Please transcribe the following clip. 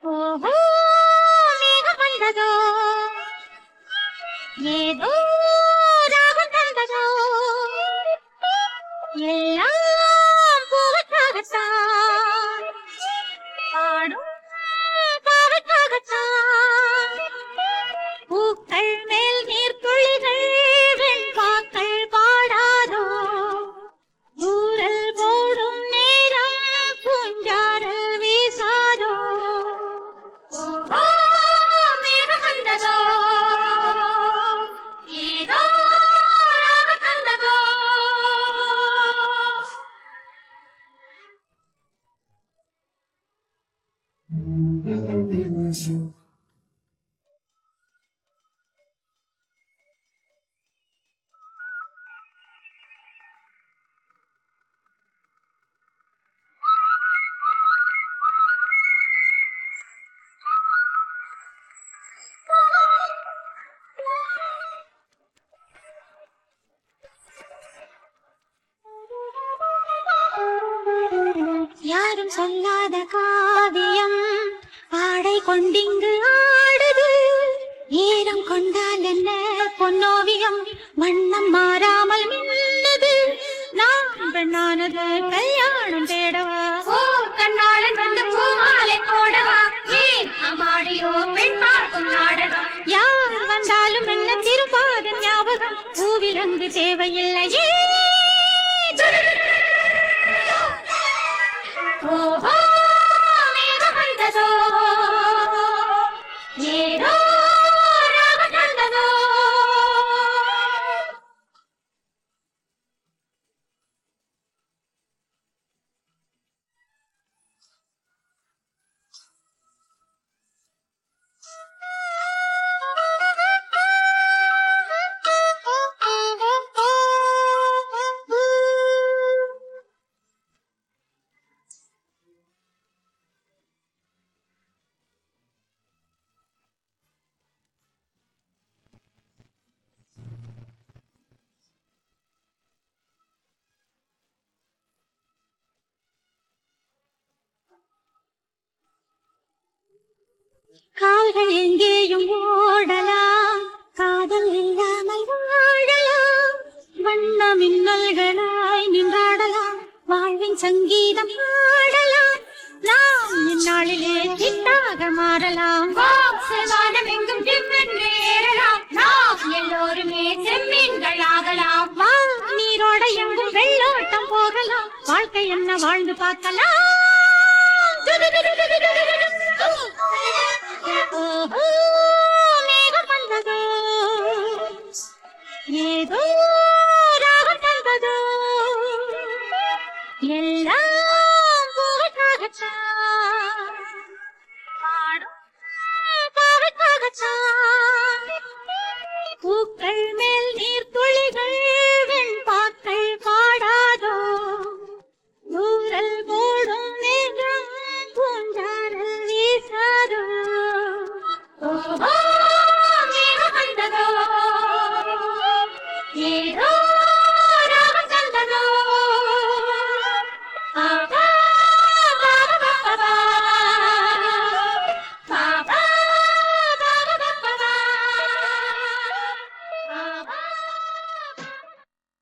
ஓஹோ மேகம் வந்ததோ ஏதோ ராகம் தந்ததோ எல்லாம் பூவுக்காகத்தான் பாடும் பாவக்காகத்தான் பூக்கள் மேல் நீர்த்துளிகள் வெண்பாக்கள் பாடாதோ ஊரல் போடும் நேரம் பூஞ்சாரல் வீசாதோ ஓஹோ, மேகம் வந்ததோ ஏதோ ராகம் தந்ததோ யாரும் சொல்லாத காவியம் ஆடை கொண்டிங்கு ஆடுது ஈரம் கொண்டால் என்ன பொன்னோவியம் வண்ணம் மாறாமல் மின்னது நான் பெண்ணானது கல்யாணம் தேடவா ஓ கண்ணாளன் வந்து பூமாலை போடவா ஏன் அம்மாடியோ பெண் பார்க்கும் நாடகம் யார் வந்தாலும் என்ன திருப்பாத ஞாபகம் பூவிலங்கு தேவையில்லையே ஓஹோ மேகம் வந்ததோ ஏதோ ராகம் தந்ததோ கால்கள் எங்கேயும் ஓடலாம் காதல் இல்லாமல் வாழலாம் வண்ண மின்னல்களாய் நின்றாடலாம் வாழ்வின் சங்கீதம் பாடலாம் நாம் இந்நாளிலே சித்தாக மாறலாம் வானம் எங்கும் ஜிம்மென்று ஏறலாம் நாம் எல்லோருமே செம்மீன்கள் ஆகலாம் வா நீரோட எங்கும் வெள்ளோட்டம் போகலாம் வாழ்க்கை என்ன வாழ்ந்து பார்க்கலாம்